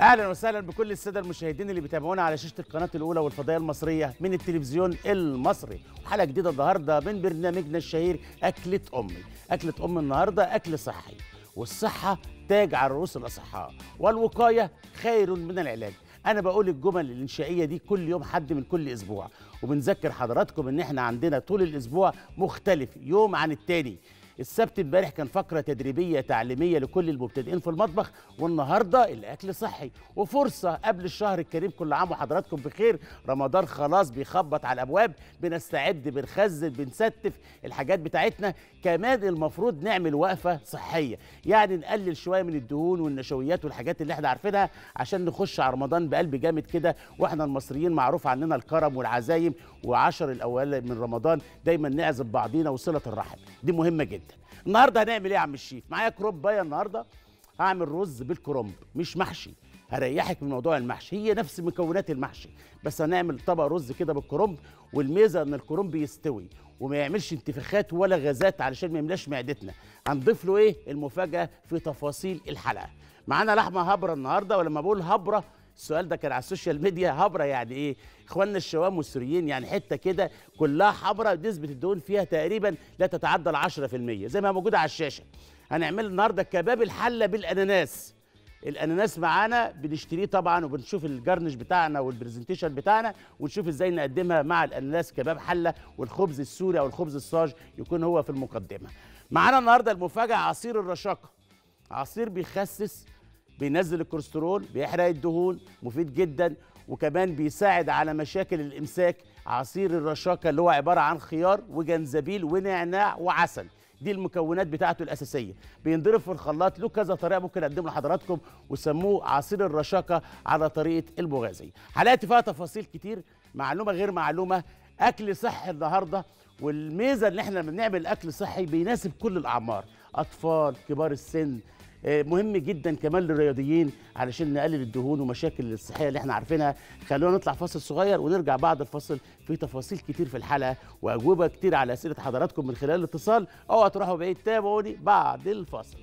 اهلا وسهلا بكل الساده المشاهدين اللي بيتابعونا على شاشه القناه الاولى والفضائيه المصريه من التلفزيون المصري حلقه جديده النهارده من برنامجنا الشهير اكله امي اكله ام النهارده اكل صحي والصحه تاج على رؤوس الاصحاء والوقايه خير من العلاج انا بقول الجمل الانشائيه دي كل يوم حد من كل اسبوع وبنذكر حضراتكم ان احنا عندنا طول الاسبوع مختلف يوم عن التاني السبت امبارح كان فقرة تدريبية تعليمية لكل المبتدئين في المطبخ والنهاردة الأكل صحي وفرصة قبل الشهر الكريم كل عام وحضراتكم بخير رمضان خلاص بيخبط على الأبواب بنستعد بنخزن بنستف الحاجات بتاعتنا كمان المفروض نعمل وقفة صحية يعني نقلل شوية من الدهون والنشويات والحاجات اللي احنا عارفينها عشان نخش على رمضان بقلب جامد كده واحنا المصريين معروف عننا الكرم والعزايم وعشر الأوائل من رمضان دايما نعزم بعضينا وصلة الرحم دي مهمة جدا النهارده هنعمل ايه يا عم الشيف معايا كرومبايه النهارده هعمل رز بالكرنب مش محشي هريحك من موضوع المحشي هي نفس مكونات المحشي بس هنعمل طبق رز كده بالكرنب والميزه ان الكرنب يستوي وما يعملش انتفاخات ولا غازات علشان ما يملاش معدتنا هنضيف له ايه المفاجاه في تفاصيل الحلقه معانا لحمه هبره النهارده ولما بقول هبره السؤال ده كان على السوشيال ميديا هبره يعني ايه اخواننا الشوام والسوريين يعني حته كده كلها حمراء نسبه الدهون فيها تقريبا لا تتعدى ال 10% زي ما موجوده على الشاشه هنعمل النهارده كباب الحله بالاناناس الاناناس معانا بنشتريه طبعا وبنشوف الجرنش بتاعنا والبرزنتيشن بتاعنا ونشوف ازاي نقدمها مع الاناناس كباب حله والخبز السوري او الخبز الصاج يكون هو في المقدمه معانا النهارده المفاجاه عصير الرشاقه عصير بيخسس بينزل الكوليسترول بيحرق الدهون مفيد جدا وكمان بيساعد على مشاكل الامساك عصير الرشاقه اللي هو عباره عن خيار وجنزبيل ونعناع وعسل دي المكونات بتاعته الاساسيه بينضرب في الخلاط له كذا طريقه ممكن اقدم لحضراتكم وسموه عصير الرشاقه على طريقه البوغازي حلقتي فيها تفاصيل كتير معلومه غير معلومه اكل صحي النهارده والميزه ان احنا لما بنعمل اكل صحي بيناسب كل الاعمار اطفال كبار السن مهم جدا كمان للرياضيين علشان نقلل الدهون ومشاكل الصحيه اللي احنا عارفينها خلونا نطلع فاصل صغير ونرجع بعد الفاصل في تفاصيل كتير في الحلقه واجوبه كتير على اسئله حضراتكم من خلال الاتصال اوعوا تروحوا بعيد تابعوني بعد الفاصل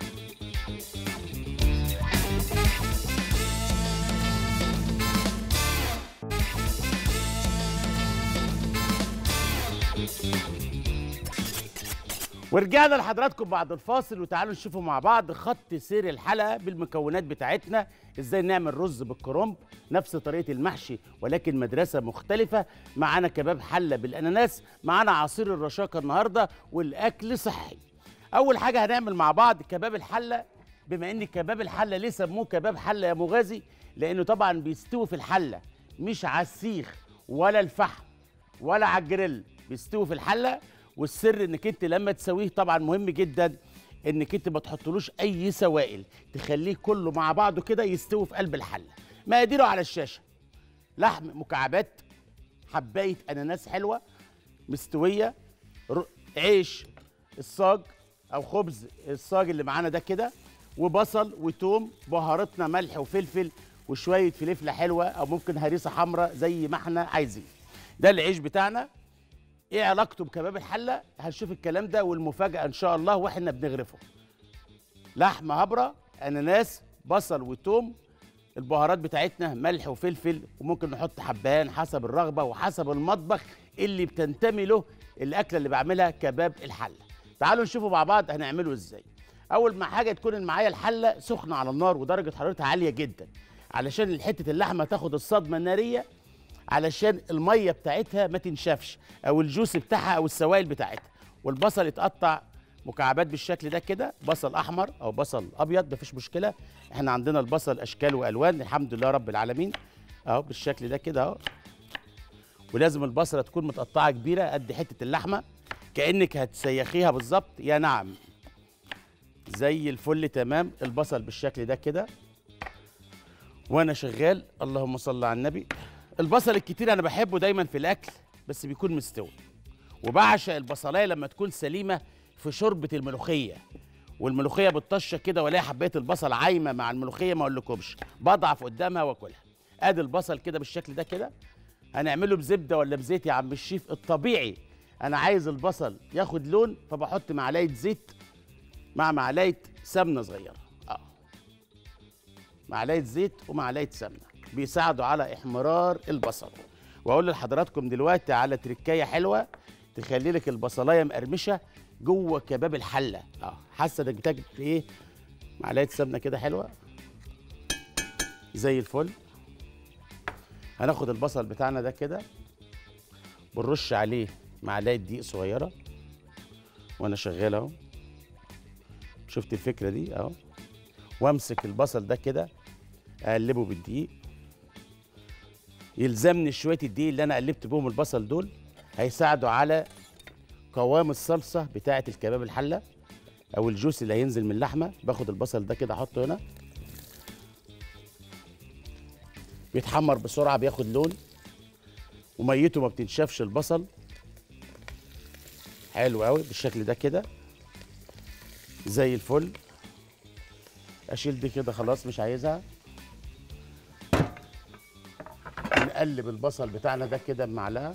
ورجعنا لحضراتكم بعد الفاصل وتعالوا نشوفوا مع بعض خط سير الحلقه بالمكونات بتاعتنا ازاي نعمل رز بالكرنب نفس طريقه المحشي ولكن مدرسه مختلفه معانا كباب حله بالاناناس معانا عصير الرشاقه النهارده والاكل صحي اول حاجه هنعمل مع بعض كباب الحله بما ان كباب الحله ليه سموه كباب حله يا مغازي لانه طبعا بيستوي في الحله مش على السيخ ولا الفحم ولا على الجريل بيستوي في الحله والسر انك انت لما تسويه طبعا مهم جدا انك انت ما تحطلوش اي سوائل تخليه كله مع بعضه كده يستوي في قلب الحله مقاديره على الشاشه لحم مكعبات حبايه اناناس حلوه مستويه عيش الصاج او خبز الصاج اللي معانا ده كده وبصل وتوم بهاراتنا ملح وفلفل وشويه فلفله حلوه او ممكن هريسه حمراء زي ما احنا عايزين ده العيش بتاعنا ايه علاقته بكباب الحله هنشوف الكلام ده والمفاجاه ان شاء الله واحنا بنغرفه لحمه هبره اناناس بصل وتوم البهارات بتاعتنا ملح وفلفل وممكن نحط حبهان حسب الرغبه وحسب المطبخ اللي بتنتمي له الاكله اللي بعملها كباب الحله تعالوا نشوفوا مع بعض هنعمله ازاي اول ما حاجه تكون معايا الحله سخنه على النار ودرجه حرارتها عاليه جدا علشان حته اللحمه تاخد الصدمه الناريه علشان الميه بتاعتها ما تنشفش او الجوس بتاعها او السوائل بتاعتها والبصل يتقطع مكعبات بالشكل ده كده بصل احمر او بصل ابيض مفيش مشكله احنا عندنا البصل اشكال والوان الحمد لله رب العالمين اهو بالشكل ده كده اهو ولازم البصله تكون متقطعه كبيره قد حته اللحمه كانك هتسيخيها بالظبط يا نعم زي الفل تمام البصل بالشكل ده كده وانا شغال اللهم صل على النبي البصل الكتير انا بحبه دايما في الاكل بس بيكون مستوي وبعشق البصلايه لما تكون سليمه في شوربه الملوخيه والملوخيه بالطشه كده والاقي حبايه البصل عايمه مع الملوخيه ما اقولكمش بضعف قدامها واكلها ادي البصل كده بالشكل ده كده هنعمله بزبده ولا بزيت يا عم الشيف الطبيعي انا عايز البصل ياخد لون فبحط معلقه زيت مع معلقه سمنه صغيره اه معلقه زيت ومعلقه سمنه بيساعدوا على احمرار البصل واقول لحضراتكم دلوقتي على تركايه حلوه تخلي لك البصلايه مقرمشه جوه كباب الحله اه حاسه انك بتاكل ايه معلقه سمنه كده حلوه زي الفل هناخد البصل بتاعنا ده كده بنرش عليه معلقه دقيق صغيره وانا شغال اهو شفت الفكره دي اهو وامسك البصل ده كده اقلبه بالدقيق يلزمني شويه الدقيق اللي انا قلبت بهم البصل دول هيساعدوا على قوام الصلصه بتاعه الكباب الحله او الجوس اللي هينزل من اللحمه باخد البصل ده كده احطه هنا بيتحمر بسرعه بياخد لون وميته ما بتنشفش البصل حلو قوي بالشكل ده كده زي الفل اشيل دي كده خلاص مش عايزها نقلب البصل بتاعنا ده كده بمعلقه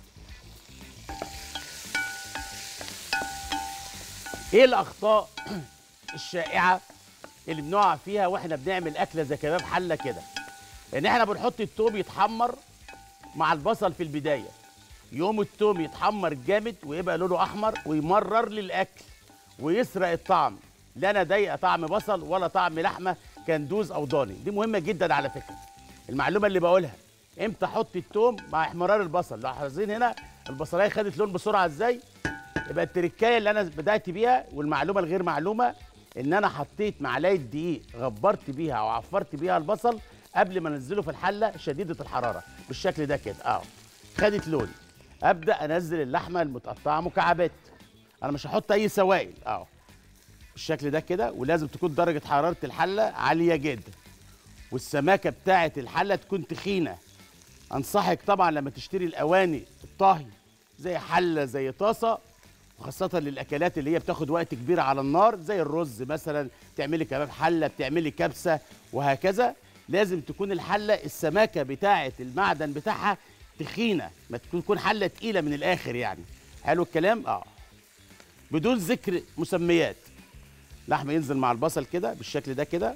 ايه الاخطاء الشائعه اللي بنقع فيها واحنا بنعمل اكله زي كباب حله كده ان احنا بنحط التوم يتحمر مع البصل في البدايه يوم التوم يتحمر جامد ويبقى لونه احمر ويمرر لي الاكل ويسرق الطعم لا انا ضايقه طعم بصل ولا طعم لحمه كندوز او ضاني دي مهمه جدا على فكره المعلومه اللي بقولها امتى احط التوم مع احمرار البصل لاحظين هنا البصلايه خدت لون بسرعه ازاي يبقى التركايه اللي انا بدات بيها والمعلومه الغير معلومه ان انا حطيت معلقه دقيق غبرت بيها او عفرت بيها البصل قبل ما انزله في الحله شديده الحراره بالشكل ده كده اه خدت لون ابدا انزل اللحمه المتقطعه مكعبات انا مش هحط اي سوائل اه بالشكل ده كده ولازم تكون درجه حراره الحله عاليه جدا والسماكه بتاعه الحله تكون تخينه انصحك طبعا لما تشتري الاواني الطهي زي حله زي طاسه وخاصة للأكلات اللي هي بتاخد وقت كبير على النار زي الرز مثلا تعملي كباب حلة بتعملي كبسة وهكذا لازم تكون الحلة السماكة بتاعة المعدن بتاعها تخينة ما تكون تكون حلة تقيلة من الآخر يعني حلو الكلام؟ اه بدون ذكر مسميات لحم ينزل مع البصل كده بالشكل ده كده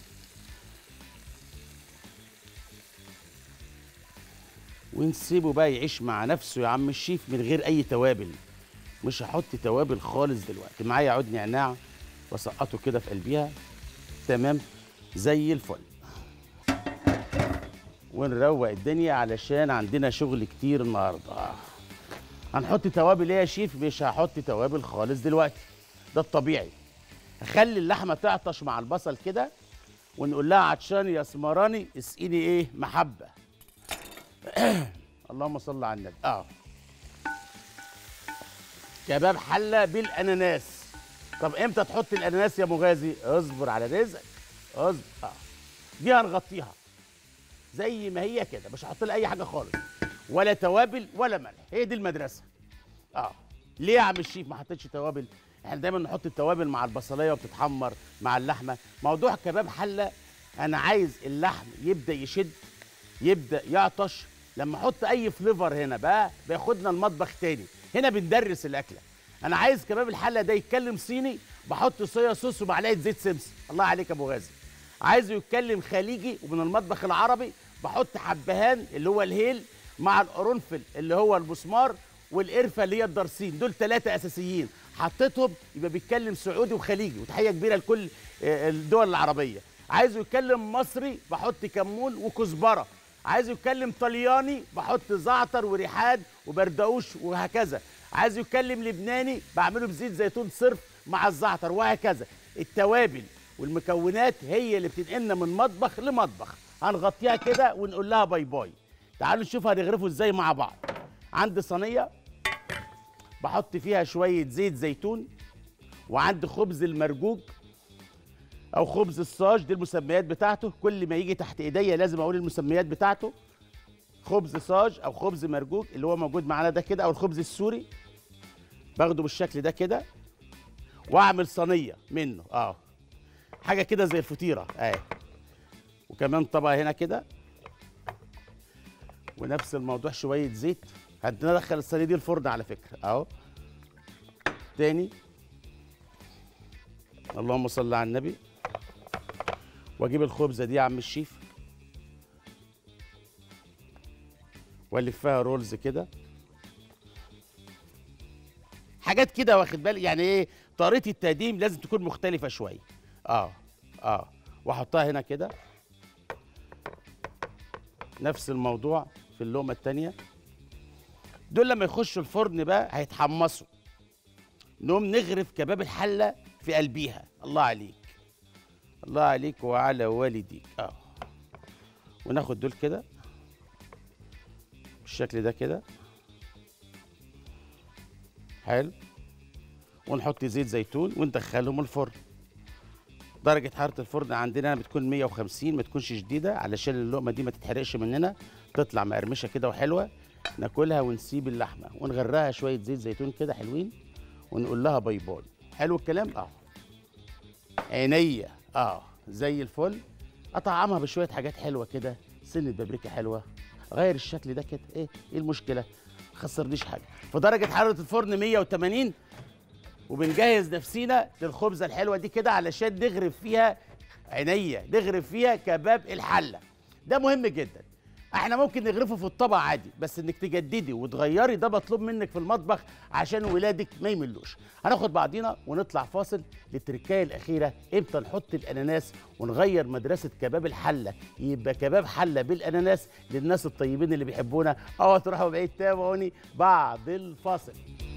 ونسيبه بقى يعيش مع نفسه يا عم الشيف من غير اي توابل مش هحط توابل خالص دلوقتي معايا عود نعناع واسقطه كده في قلبيها تمام زي الفل ونروق الدنيا علشان عندنا شغل كتير النهارده هنحط توابل ايه يا شيف مش هحط توابل خالص دلوقتي ده الطبيعي اخلي اللحمه تعطش مع البصل كده ونقول لها عطشان يا اسمراني اسقيني ايه محبه اللهم صل على النبي اه كباب حله بالاناناس طب امتى تحط الاناناس يا مغازي اصبر على رزقك اصبر اه دي هنغطيها زي ما هي كده مش هحط لها اي حاجه خالص ولا توابل ولا ملح هي دي المدرسه اه ليه يا عم الشيف ما حطيتش توابل احنا دايما نحط التوابل مع البصلايه وبتتحمر مع اللحمه موضوع كباب حله انا عايز اللحم يبدا يشد يبدا يعطش لما احط اي فليفر هنا بقى بياخدنا المطبخ تاني هنا بندرس الاكله انا عايز كباب الحله ده يتكلم صيني بحط صويا صوص ومعلقه زيت سمسم الله عليك يا ابو غازي عايزه يتكلم خليجي ومن المطبخ العربي بحط حبهان اللي هو الهيل مع القرنفل اللي هو المسمار والقرفه اللي هي الدرسين دول ثلاثه اساسيين حطيتهم يبقى بيتكلم سعودي وخليجي وتحيه كبيره لكل آه، الدول العربيه عايزه يتكلم مصري بحط كمون وكزبره عايز يتكلم طلياني بحط زعتر وريحان وبردقوش وهكذا عايز يتكلم لبناني بعمله بزيت زيتون صرف مع الزعتر وهكذا التوابل والمكونات هي اللي بتنقلنا من مطبخ لمطبخ هنغطيها كده ونقول لها باي باي تعالوا نشوف هنغرفه ازاي مع بعض عندي صينيه بحط فيها شويه زيت زيتون وعندي خبز المرجوج او خبز الصاج دي المسميات بتاعته كل ما يجي تحت ايديا لازم اقول المسميات بتاعته خبز صاج او خبز مرجوج اللي هو موجود معانا ده كده او الخبز السوري باخده بالشكل ده كده واعمل صينيه منه اه حاجه كده زي الفطيره اهي وكمان طبقه هنا كده ونفس الموضوع شويه زيت هندخل الصينيه دي الفرن على فكره اهو تاني اللهم صل على النبي واجيب الخبزه دي يا عم الشيف والفها رولز كده حاجات كده واخد بالك يعني ايه طريقه التقديم لازم تكون مختلفه شويه اه اه واحطها هنا كده نفس الموضوع في اللقمه التانيه دول لما يخشوا الفرن بقى هيتحمصوا نقوم نغرف كباب الحله في قلبيها الله عليك الله عليك وعلى والديك اه وناخد دول كده بالشكل ده كده حلو ونحط زيت زيتون وندخلهم الفرن درجة حرارة الفرن عندنا بتكون 150 ما تكونش شديدة علشان اللقمة دي ما تتحرقش مننا تطلع مقرمشة كده وحلوة ناكلها ونسيب اللحمة ونغرقها شوية زيت زيتون كده حلوين ونقول لها باي باي حلو الكلام اه عينيا اه زي الفل اطعمها بشويه حاجات حلوه كده سنه بابريكا حلوه غير الشكل ده كده ايه ايه المشكله ما خسرنيش حاجه في درجه حراره الفرن 180 وبنجهز نفسينا للخبزه الحلوه دي كده علشان نغرف فيها عينيا نغرف فيها كباب الحله ده مهم جدا احنا ممكن نغرفه في الطبق عادي بس انك تجددي وتغيري ده مطلوب منك في المطبخ عشان ولادك ما يملوش هناخد بعضينا ونطلع فاصل للتركايه الاخيره امتى نحط الاناناس ونغير مدرسه كباب الحله يبقى كباب حله بالاناناس للناس الطيبين اللي بيحبونا اوعوا تروحوا بعيد تابعوني بعد الفاصل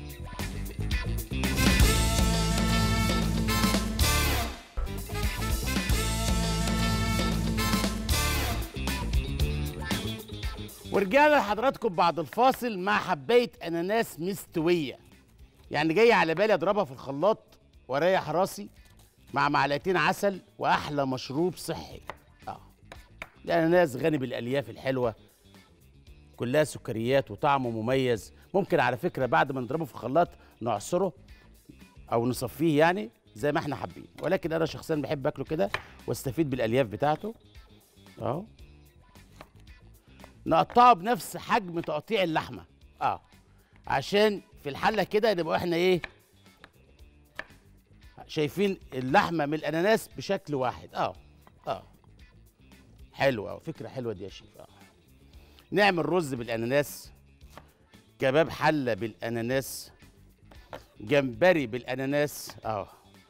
ورجعنا لحضراتكم بعد الفاصل مع حبايه اناناس مستويه يعني جاي على بالي اضربها في الخلاط واريح راسي مع معلقتين عسل واحلى مشروب صحي اه الاناناس غني بالالياف الحلوه كلها سكريات وطعمه مميز ممكن على فكره بعد ما نضربه في الخلاط نعصره او نصفيه يعني زي ما احنا حابين ولكن انا شخصيا بحب اكله كده واستفيد بالالياف بتاعته اهو نقطعه بنفس حجم تقطيع اللحمه اه عشان في الحله كده نبقى احنا ايه شايفين اللحمه من الاناناس بشكل واحد اه اه حلو اه فكره حلوه دي يا شيف اه نعمل رز بالاناناس كباب حله بالاناناس جمبري بالاناناس اه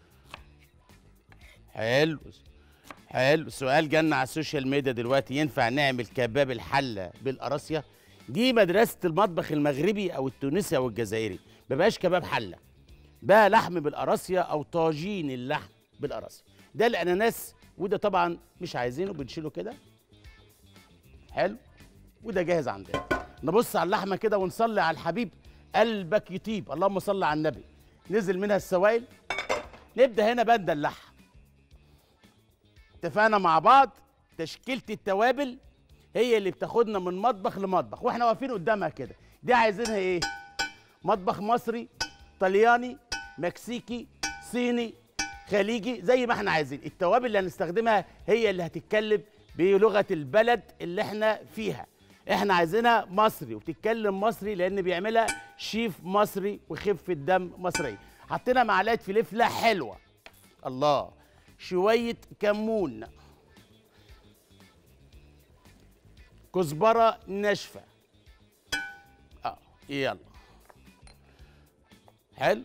حلو حلو سؤال جالنا على السوشيال ميديا دلوقتي ينفع نعمل كباب الحله بالقراصيه دي مدرسه المطبخ المغربي او التونسي او الجزائري ما بقاش كباب حله بقى لحم بالقراصيه او طاجين اللحم بالقراصيه ده الاناناس وده طبعا مش عايزينه بنشيله كده حلو وده جاهز عندنا نبص على اللحمه كده ونصلي على الحبيب قلبك يطيب اللهم صل على النبي نزل منها السوائل نبدا هنا بقى ندلعها اتفقنا مع بعض تشكيله التوابل هي اللي بتاخدنا من مطبخ لمطبخ واحنا واقفين قدامها كده دي عايزينها ايه مطبخ مصري طلياني مكسيكي صيني خليجي زي ما احنا عايزين التوابل اللي هنستخدمها هي اللي هتتكلم بلغه البلد اللي احنا فيها احنا عايزينها مصري وتتكلم مصري لان بيعملها شيف مصري وخفه دم مصريه حطينا معلقه فلفله حلوه الله شويه كمون كزبره ناشفه اه يلا حلو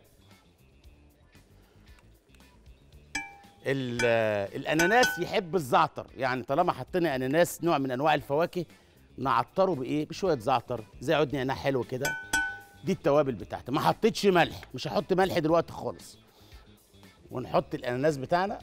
ال- الاناناس يحب الزعتر يعني طالما حطينا اناناس نوع من انواع الفواكه نعطره بايه بشويه زعتر زي عود نعناع حلو كده دي التوابل بتاعتي ما حطيتش ملح مش هحط ملح دلوقتي خالص ونحط الاناناس بتاعنا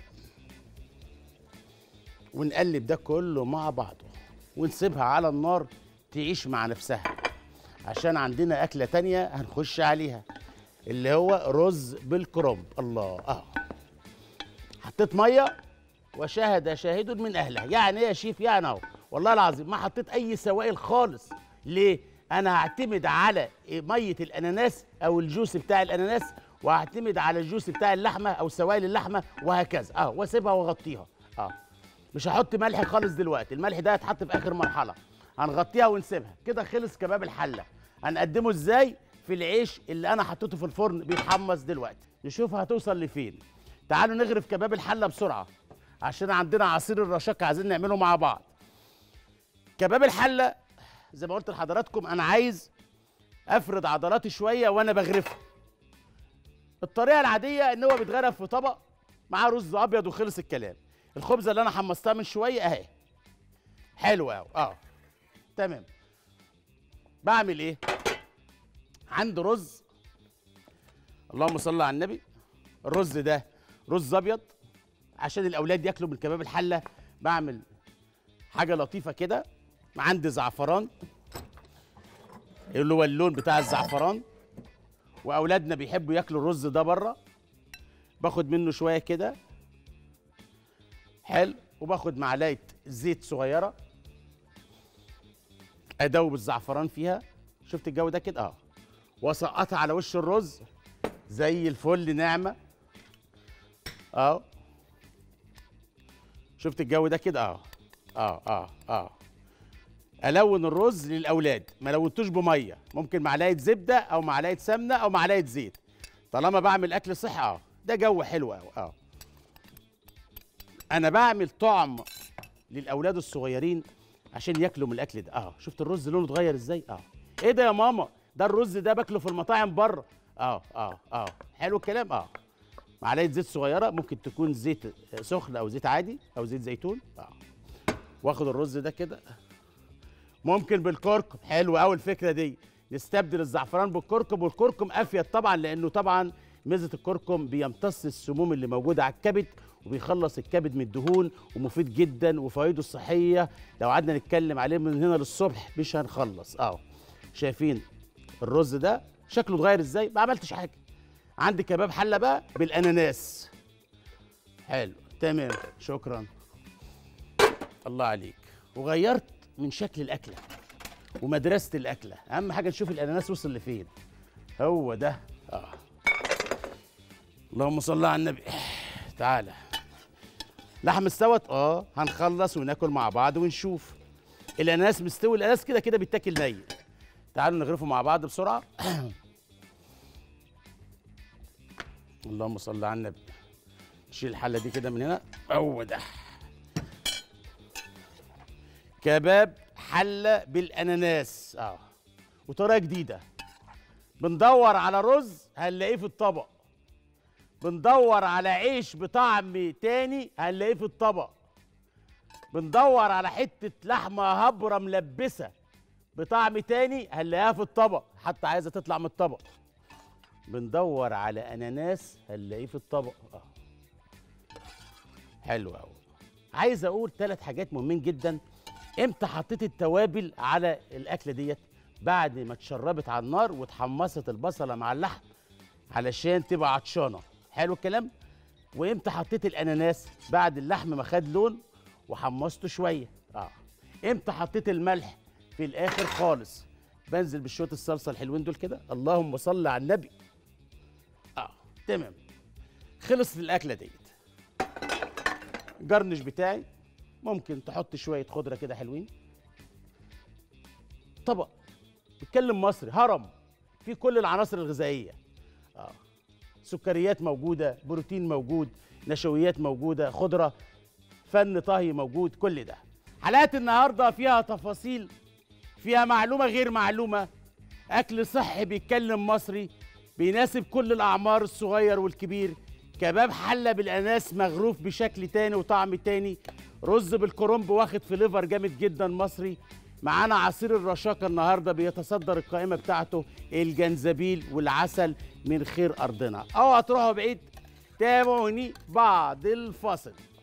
ونقلب ده كله مع بعضه ونسيبها على النار تعيش مع نفسها عشان عندنا أكلة تانية هنخش عليها اللي هو رز بالكرنب الله اه حطيت ميه وشاهد شاهد من اهلها يعني ايه يا شيف يعني اهو والله العظيم ما حطيت اي سوائل خالص ليه انا هعتمد على ميه الاناناس او الجوس بتاع الاناناس وهعتمد على الجوس بتاع اللحمه او سوائل اللحمه وهكذا اه واسيبها واغطيها اه مش هحط ملح خالص دلوقتي الملح ده هيتحط في اخر مرحله هنغطيها ونسيبها كده خلص كباب الحله هنقدمه ازاي في العيش اللي انا حطيته في الفرن بيتحمص دلوقتي نشوف هتوصل لفين تعالوا نغرف كباب الحله بسرعه عشان عندنا عصير الرشاق عايزين نعمله مع بعض كباب الحله زي ما قلت لحضراتكم انا عايز افرد عضلاتي شويه وانا بغرفه الطريقه العاديه ان هو بيتغرف في طبق معاه رز ابيض وخلص الكلام الخبزه اللي انا حمصتها من شويه اهي حلوه قوي اه تمام بعمل ايه عندي رز اللهم صل على النبي الرز ده رز ابيض عشان الاولاد ياكلوا من كباب الحله بعمل حاجه لطيفه كده عندي زعفران اللي هو اللون بتاع الزعفران واولادنا بيحبوا ياكلوا الرز ده بره باخد منه شويه كده حلو وباخد معلقه زيت صغيره ادوب الزعفران فيها شفت الجو ده كده اه واسقطها على وش الرز زي الفل ناعمه اه شفت الجو ده كده اه اه اه اه الون الرز للاولاد ما لونتوش بميه ممكن معلقه زبده او معلقه سمنه او معلقه زيت طالما بعمل اكل صحي اه ده جو حلو قوي اه انا بعمل طعم للاولاد الصغيرين عشان ياكلوا من الاكل ده اه شفت الرز لونه اتغير ازاي اه ايه ده يا ماما ده الرز ده باكله في المطاعم بره اه اه اه حلو الكلام اه معلقه زيت صغيره ممكن تكون زيت سخن او زيت عادي او زيت زيتون اه واخد الرز ده كده ممكن بالكركم حلو قوي الفكره دي نستبدل الزعفران بالكركم والكركم افيد طبعا لانه طبعا ميزه الكركم بيمتص السموم اللي موجوده على الكبد وبيخلص الكبد من الدهون ومفيد جدا وفوائده الصحيه لو قعدنا نتكلم عليه من هنا للصبح مش هنخلص اه شايفين الرز ده شكله اتغير ازاي ما عملتش حاجه عندي كباب حله بقى بالاناناس حلو تمام شكرا الله عليك وغيرت من شكل الاكله ومدرسه الاكله اهم حاجه نشوف الاناناس وصل لفين هو ده اه اللهم صل على النبي تعالى لحم استوت اه هنخلص وناكل مع بعض ونشوف الاناناس مستوي الاناناس كده كده بيتاكل ني تعالوا نغرفه مع بعض بسرعه اللهم صل على النبي نشيل الحله دي كده من هنا هو ده كباب حله بالاناناس اه وطريقه جديده بندور على رز هنلاقيه في الطبق بندور على عيش بطعم تاني هنلاقيه في الطبق بندور على حته لحمه هبره ملبسه بطعم تاني هنلاقيها في الطبق حتى عايزه تطلع من الطبق بندور على اناناس هنلاقيه في الطبق اه حلو قوي عايز اقول ثلاث حاجات مهمين جدا امتى حطيت التوابل على الاكله ديت بعد ما اتشربت على النار واتحمصت البصله مع اللحم علشان تبقى عطشانه حلو الكلام وامتى حطيت الاناناس بعد اللحم ما خد لون وحمصته شويه اه امتى حطيت الملح في الاخر خالص بنزل بشويه الصلصه الحلوين دول كده اللهم صل على النبي اه تمام خلصت الاكله ديت الجرنش بتاعي ممكن تحط شويه خضره كده حلوين طبق بيتكلم مصري هرم فيه كل العناصر الغذائيه اه سكريات موجوده بروتين موجود نشويات موجوده خضره فن طهي موجود كل ده حلقات النهارده فيها تفاصيل فيها معلومه غير معلومه اكل صحي بيتكلم مصري بيناسب كل الاعمار الصغير والكبير كباب حله بالاناس مغروف بشكل تاني وطعم تاني رز بالكرنب واخد فليفر جامد جدا مصري معانا عصير الرشاقة النهارده بيتصدر القائمة بتاعته الجنزبيل والعسل من خير أرضنا أو هتروحوا بعيد تابعوني بعد الفاصل